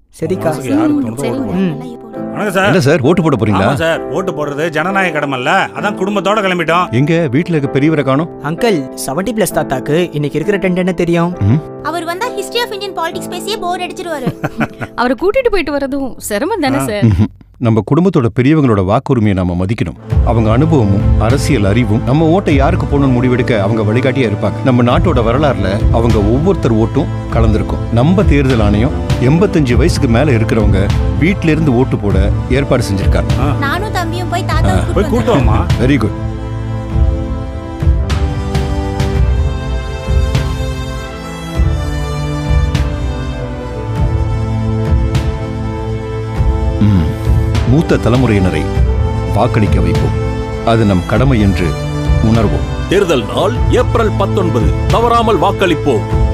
சரிக்கா மனசுக்கு யாருக்கு தோணுதோ ஓட்டு போடு. ம் வணக்கம் சார் என்ன சார் ஓட்டு போட போறீங்களா ஆமா சார் ஓட்டு போடுறது ஜனநாயக கடமைல்ல அதான் குடும்பத்தோட கிளம்பிட்டோம் எங்க வீட்ல இருக்க பெரியவரை காணோம் அங்கிள் செவன்டி பிளஸ் தாத்தாக்கு இன்னைக்கு இருக்கிற டென்ட் என்ன தெரியும் அவர் வந்தா ஹிஸ்டரி ஆஃப் இந்தியன் பாலிடிக்ஸ் பேசியே போர் அடிச்சிருவாரு அவரை கூட்டிட்டு போயிட்டு வரதும் சிரமம் தானே சார் ம்ஹும். நம்ம குடும்பத்தோட பெரியவங்களோட வாக்குரிமையை நாம மதிக்கணும் அவங்க அனுபவமும் அரசியல் அறிவும் நம்ம ஓட்டை யாருக்கு போகணும்னு முடிவெடுக்க அவங்க வழிகாட்டியா இருப்பாங்க நம்ம நாட்டோட வரலாறுல அவங்க ஒவ்வொருத்தர் ஓட்டும் கலந்திருக்கும் நம்ம தேர்தல் ஆணையம் எண்பத்தஞ்சு வயசுக்கு மேல இருக்கிறவங்க வீட்ல இருந்து ஓட்டு போட ஏற்பாடு செஞ்சிருக்காங்க நானும் தம்பியும் போய் தாத்தாவை போய் கூட்டு கூட்டு வாமா வெரி குட் மூத்த தலைமுறையினரை வாக்களிக்க வைப்போம் அது நம் கடமை என்று உணர்வோம் தேர்தல் நாள் ஏப்ரல் பத்தொன்பது தவறாமல் வாக்களிப்போம்